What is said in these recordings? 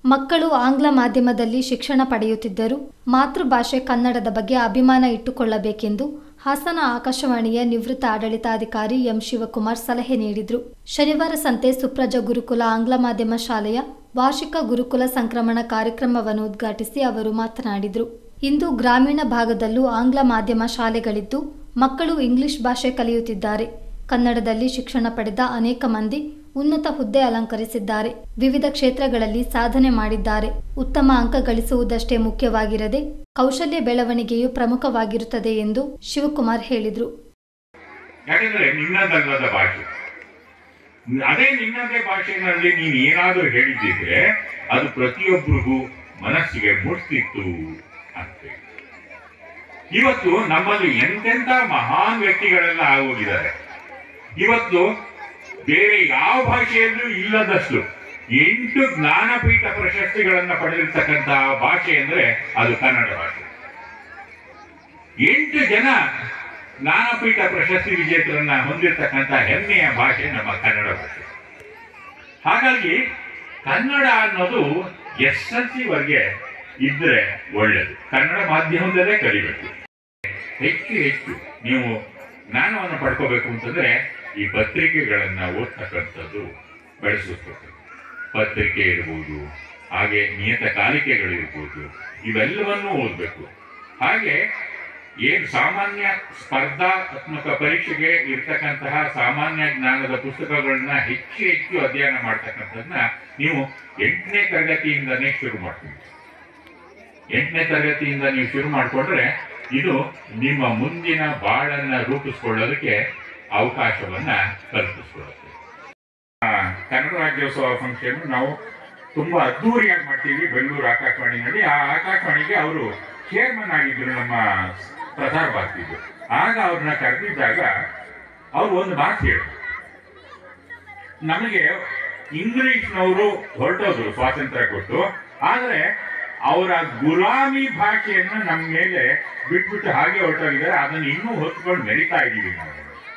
ಮಕ್ಕಳು ಆಂಗ್ಲ ಮಾಧ್ಯಮದಲ್ಲಿ ಶಿಕ್ಷಣ ಪಡೆಯುತ್ತಿದ್ದರೂ ಮಾತೃಭಾಷೆ ಕನ್ನಡದ ಬಗ್ಗೆ ಅಭಿಮಾನ ಇಟ್ಟುಕೊಳ್ಳಬೇಕೆಂದು ಹಾಸನ ಆಕಾಶವಾಣಿಯ ನಿವೃತ್ತ ಆಡಳಿತಾಧಿಕಾರಿ ಎಂ ಶಿವಕುಮಾರ್ ಸಲಹೆ ನೀಡಿದರು ಶನಿವಾರ ಸಂತೆ ಸುಪ್ರಜ ಗುರುಕುಲ ಆಂಗ್ಲ ಮಾಧ್ಯಮ ಶಾಲೆಯ ವಾರ್ಷಿಕ ಗುರುಕುಲ ಸಂಕ್ರಮಣ ಕಾರ್ಯಕ್ರಮವನ್ನು ಉದ್ಘಾಟಿಸಿ ಅವರು ಮಾತನಾಡಿದರು ಇಂದು ಗ್ರಾಮೀಣ ಭಾಗದಲ್ಲೂ ಆಂಗ್ಲ ಮಾಧ್ಯಮ ಶಾಲೆಗಳಿದ್ದು ಮಕ್ಕಳು ಇಂಗ್ಲಿಷ್ ಭಾಷೆ ಕಲಿಯುತ್ತಿದ್ದಾರೆ ಕನ್ನಡದಲ್ಲಿ ಶಿಕ್ಷಣ ಪಡೆದ ಅನೇಕ ಮಂದಿ ಉನ್ನತ ಹುದ್ದೆ ಅಲಂಕರಿಸಿದ್ದಾರೆ ವಿವಿಧ ಕ್ಷೇತ್ರಗಳಲ್ಲಿ ಸಾಧನೆ ಮಾಡಿದ್ದಾರೆ ಉತ್ತಮ ಅಂಕ ಗಳಿಸುವುದಷ್ಟೇ ಮುಖ್ಯವಾಗಿರದೆ ಕೌಶಲ್ಯ ಬೆಳವಣಿಗೆಯು ಪ್ರಮುಖವಾಗಿರುತ್ತದೆ ಎಂದು ಶಿವಕುಮಾರ್ ಹೇಳಿದರು ಯಾಕಂದ್ರೆ ನಿನ್ನದಲ್ಲದ ಭಾಷೆ ಅದೇ ನಿನ್ನದೇ ಭಾಷೆಯಲ್ಲಿ ನೀನು ಏನಾದರೂ ಹೇಳಿದ್ದಿದ್ರೆ ಅದು ಪ್ರತಿಯೊಬ್ಬರಿಗೂ ಮನಸ್ಸಿಗೆ ಮುಟ್ತಿತ್ತು ಅಂತ ಇವತ್ತು ನಮ್ಮಲ್ಲಿ ಎಂತೆಂಥ ಮಹಾನ್ ವ್ಯಕ್ತಿಗಳೆಲ್ಲ ಆಗೋಗಿದ್ದಾರೆ ಇವತ್ತು ಬೇರೆ ಯಾವ ಭಾಷೆಯಲ್ಲೂ ಇಲ್ಲದಷ್ಟು ಎಂಟು ಜ್ಞಾನಪೀಠ ಪ್ರಶಸ್ತಿಗಳನ್ನ ಪಡೆದಿರ್ತಕ್ಕಂತಹ ಭಾಷೆ ಅಂದ್ರೆ ಅದು ಕನ್ನಡ ಭಾಷೆ ಎಂಟು ಜನ ಜ್ಞಾನಪೀಠ ಪ್ರಶಸ್ತಿ ವಿಜೇತರನ್ನ ಹೊಂದಿರತಕ್ಕಂಥ ಹೆಮ್ಮೆಯ ಭಾಷೆ ನಮ್ಮ ಕನ್ನಡ ಭಾಷೆ ಹಾಗಾಗಿ ಕನ್ನಡ ಅನ್ನೋದು ಎಸ್ ಎಲ್ ಸಿ ವರೆಗೆ ಇದ್ರೆ ಒಳ್ಳೇದು ಕನ್ನಡ ಮಾಧ್ಯಮದಲ್ಲೇ ಕಲಿಬೇಕು ಹೆಚ್ಚು ಹೆಚ್ಚು ನೀವು ಜ್ಞಾನವನ್ನು ಪಡ್ಕೋಬೇಕು ಅಂತಂದ್ರೆ ಈ ಪತ್ರಿಕೆಗಳನ್ನ ಓದ್ತಕ್ಕಂಥದ್ದು ಬೆಳೆಸಬೇಕು ಪತ್ರಿಕೆ ಇರ್ಬೋದು ಹಾಗೆ ನಿಯತಕಾಲಿಕೆಗಳಿರ್ಬೋದು ಇವೆಲ್ಲವನ್ನೂ ಓದಬೇಕು ಹಾಗೆ ಏನ್ ಸಾಮಾನ್ಯ ಸ್ಪರ್ಧಾತ್ಮಕ ಪರೀಕ್ಷೆಗೆ ಇರ್ತಕ್ಕಂತಹ ಸಾಮಾನ್ಯ ಜ್ಞಾನದ ಪುಸ್ತಕಗಳನ್ನ ಹೆಚ್ಚು ಹೆಚ್ಚು ಅಧ್ಯಯನ ಮಾಡ್ತಕ್ಕಂಥದ್ದನ್ನ ನೀವು ಎಂಟನೇ ತರಗತಿಯಿಂದನೇ ಶುರು ಮಾಡ್ತೀವಿ ಎಂಟನೇ ತರಗತಿಯಿಂದ ನೀವು ಶುರು ಮಾಡಿಕೊಂಡ್ರೆ ಇದು ನಿಮ್ಮ ಮುಂದಿನ ಬಾಳನ್ನ ರೂಪಿಸ್ಕೊಳ್ಳೋದಕ್ಕೆ ಅವಕಾಶವನ್ನ ಕಲ್ಪಿಸ್ಕೊಡುತ್ತೆ ಆ, ಕನ್ನಡ ರಾಜ್ಯೋತ್ಸವ ಫಂಕ್ಷನ್ ನಾವು ತುಂಬಾ ಅದ್ದೂರಿಯಾಗಿ ಮಾಡ್ತೀವಿ ಬೆಂಗಳೂರು ಆಕಾಶವಾಣಿನಲ್ಲಿ ಆ ಆಕಾಶವಾಣಿಗೆ ಅವರು ಚೇರ್ಮನ್ ಆಗಿದ್ರು ನಮ್ಮ ಪ್ರಸಾರ ಭಾರತಿದು ಆಗ ಅವ್ರನ್ನ ಕರೆದಿದ್ದಾಗ ಅವ್ರು ಒಂದು ಮಾತು ಹೇಳಿದ್ರು ನಮಗೆ ಇಂಗ್ಲಿಷ್ನವರು ಹೊರಟೋದ್ರು ಸ್ವಾತಂತ್ರ್ಯ ಕೊಟ್ಟು ಆದರೆ ಅವರ ಗುಲಾಮಿ ಭಾಷೆಯನ್ನು ನಮ್ಮ ಮೇಲೆ ಬಿಟ್ಬಿಟ್ಟು ಹಾಗೆ ಹೊರಟೋಗಿದ್ದಾರೆ ಅದನ್ನು ಇನ್ನೂ ಹೊತ್ಕೊಂಡು ಮೆರಿತಾ ಇದ್ದೀವಿ ನಾವು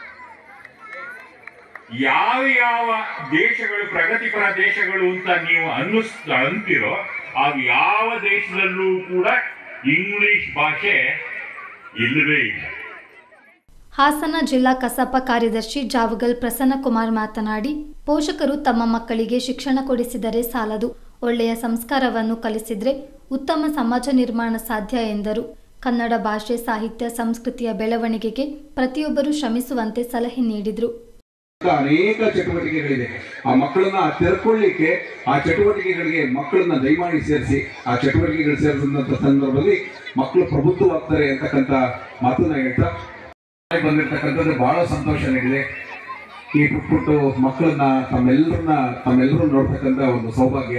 ಯಾವ ಯಾವ ದೇಶಗಳು ಪ್ರಗತಿಪರ ದೇಶಗಳು ಅಂತ ನೀವು ಅನ್ನಿಸ್ ಅಂತಿರೋ ಅವು ಯಾವ ದೇಶದಲ್ಲೂ ಕೂಡ ಇಂಗ್ಲಿಷ್ ಭಾಷೆ ಇಲ್ಲವೇ ಇಲ್ಲ ಹಾಸನ ಜಿಲ್ಲಾ ಕಸಾಪ ಕಾರ್ಯದರ್ಶಿ ಜಾವಗಲ್ ಪ್ರಸನ್ನಕುಮಾರ್ ಮಾತನಾಡಿ ಪೋಷಕರು ತಮ್ಮ ಮಕ್ಕಳಿಗೆ ಶಿಕ್ಷಣ ಕೊಡಿಸಿದರೆ ಸಾಲದು ಒಳ್ಳೆಯ ಸಂಸ್ಕಾರವನ್ನು ಕಲಿಸಿದ್ರೆ ಉತ್ತಮ ಸಮಾಜ ನಿರ್ಮಾಣ ಸಾಧ್ಯ ಎಂದರು ಕನ್ನಡ ಭಾಷೆ ಸಾಹಿತ್ಯ ಸಂಸ್ಕೃತಿಯ ಬೆಳವಣಿಗೆಗೆ ಪ್ರತಿಯೊಬ್ಬರು ಶ್ರಮಿಸುವಂತೆ ಸಲಹೆ ನೀಡಿದರು ಅನೇಕ ಚಟುವಟಿಕೆಗಳಿದೆ ಆ ಮಕ್ಕಳನ್ನ ತೆರ್ಕೊಳ್ಳಿಕ್ಕೆ ಆ ಚಟುವಟಿಕೆಗಳಿಗೆ ಮಕ್ಕಳನ್ನ ದಯಮಾಡಿ ಸೇರಿಸಿ ಆ ಚಟುವಟಿಕೆಗಳು ಸೇರಿಸಿದಂತ ಸಂದರ್ಭದಲ್ಲಿ ಮಕ್ಕಳು ಪ್ರಬುದ್ಧವಾಗ್ತಾರೆ ಅಂತಕ್ಕಂಥ ಮಾತನ್ನ ಹೇಳ್ತಾ ಬಂದಿರತಕ್ಕಂಥದ್ದು ಬಹಳ ಸಂತೋಷ ನೀಡಿದೆ ಈ ಪುಟ್ ಪುಟ್ಟು ಮಕ್ಕಳನ್ನ ತಮ್ಮೆಲ್ಲರನ್ನ ತಮ್ಮೆಲ್ಲರೂ ನೋಡ್ತಕ್ಕಂಥ ಒಂದು ಸೌಭಾಗ್ಯ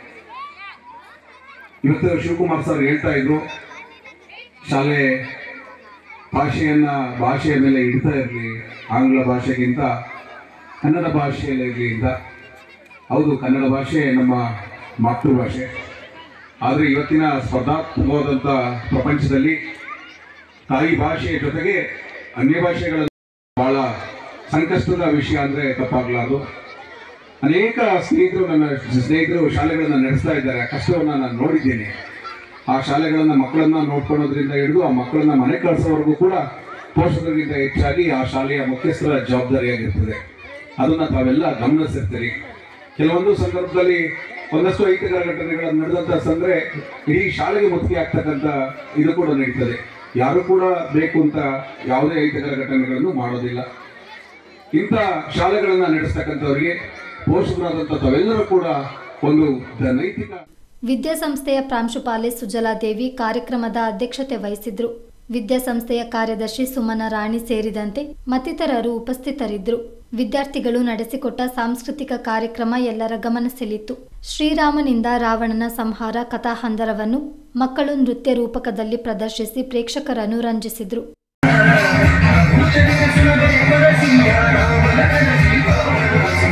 ಇವತ್ತು ಶಿವಕುಮಾರ್ ಸರ್ ಹೇಳ್ತಾ ಇದ್ರು ಶಾಲೆ ಭಾಷೆಯನ್ನ ಭಾಷೆಯ ಮೇಲೆ ಇಡ್ತಾ ಇರಲಿ ಆಂಗ್ಲ ಭಾಷೆಗಿಂತ ಕನ್ನಡ ಭಾಷೆಯಲ್ಲಿ ಇರಲಿ ಅಂತ ಹೌದು ಕನ್ನಡ ಭಾಷೆ ನಮ್ಮ ಮಾತೃಭಾಷೆ ಆದರೆ ಇವತ್ತಿನ ಸ್ಪರ್ಧಾತ್ಮಕವಾದಂಥ ಪ್ರಪಂಚದಲ್ಲಿ ತಾಯಿ ಭಾಷೆಯ ಜೊತೆಗೆ ಅನ್ಯ ಭಾಷೆಗಳನ್ನು ಬಹಳ ಸಂಕಷ್ಟದ ವಿಷಯ ಅಂದರೆ ತಪ್ಪಾಗಲಾರದು ಅನೇಕ ಸ್ನೇಹಿತರು ನನ್ನ ಸ್ನೇಹಿತರು ಶಾಲೆಗಳನ್ನು ನಡೆಸ್ತಾ ಇದ್ದಾರೆ ಆ ಕಷ್ಟವನ್ನು ನಾನು ನೋಡಿದ್ದೇನೆ ಆ ಶಾಲೆಗಳನ್ನ ಮಕ್ಕಳನ್ನ ನೋಡ್ಕೊಳ್ಳೋದ್ರಿಂದ ಹಿಡಿದು ಆ ಮಕ್ಕಳನ್ನ ಮನೆ ಕಳಿಸೋವರೆಗೂ ಕೂಡ ಪೋಷಕರಿಗಿಂತ ಹೆಚ್ಚಾಗಿ ಆ ಶಾಲೆಯ ಮುಖ್ಯಸ್ಥರ ಜವಾಬ್ದಾರಿಯಾಗಿರ್ತದೆ ಅದನ್ನ ತಾವೆಲ್ಲ ಗಮನಿಸಿರ್ತೀರಿ ಕೆಲವೊಂದು ಸಂದರ್ಭದಲ್ಲಿ ಒಂದಷ್ಟು ಅಹಿತಕರ ಘಟನೆಗಳು ನಡೆದಂತ ಸಂದ್ರೆ ಇಡೀ ಶಾಲೆಗೆ ಮುತ್ತಿಗೆ ಆಗ್ತಕ್ಕಂಥ ಇದು ಕೂಡ ನಡೀತದೆ ಯಾರು ಕೂಡ ಬೇಕು ಅಂತ ಯಾವುದೇ ಅಹಿತಕರ ಘಟನೆಗಳನ್ನು ಮಾಡೋದಿಲ್ಲ ಇಂಥ ಶಾಲೆಗಳನ್ನ ನಡೆಸ್ತಕ್ಕಂಥವರಿಗೆ ಪೋಷಕರಾದಂಥ ತಾವೆಲ್ಲರೂ ಕೂಡ ಒಂದು ದ- ನೈತಿಕ ವಿದ್ಯಾಸಂಸ್ಥೆಯ ಪ್ರಾಂಶುಪಾಲೆ ಸುಜಲಾದೇವಿ ಕಾರ್ಯಕ್ರಮದ ಅಧ್ಯಕ್ಷತೆ ವಹಿಸಿದ್ರು ವಿದ್ಯಾಸಂಸ್ಥೆಯ ಕಾರ್ಯದರ್ಶಿ ಸುಮನ ರಾಣಿ ಸೇರಿದಂತೆ ಮತ್ತಿತರರು ಉಪಸ್ಥಿತರಿದ್ದರು ವಿದ್ಯಾರ್ಥಿಗಳು ನಡೆಸಿಕೊಟ್ಟ ಸಾಂಸ್ಕೃತಿಕ ಕಾರ್ಯಕ್ರಮ ಎಲ್ಲರ ಗಮನ ಸೆಳೀತು ಶ್ರೀರಾಮನಿಂದ ರಾವಣನ ಸಂಹಾರ ಕಥಾಹಂದರವನ್ನು ಮಕ್ಕಳು ನೃತ್ಯ ರೂಪಕದಲ್ಲಿ ಪ್ರದರ್ಶಿಸಿ ಪ್ರೇಕ್ಷಕರನ್ನು ರಂಜಿಸಿದ್ರು ಶ್ರೀ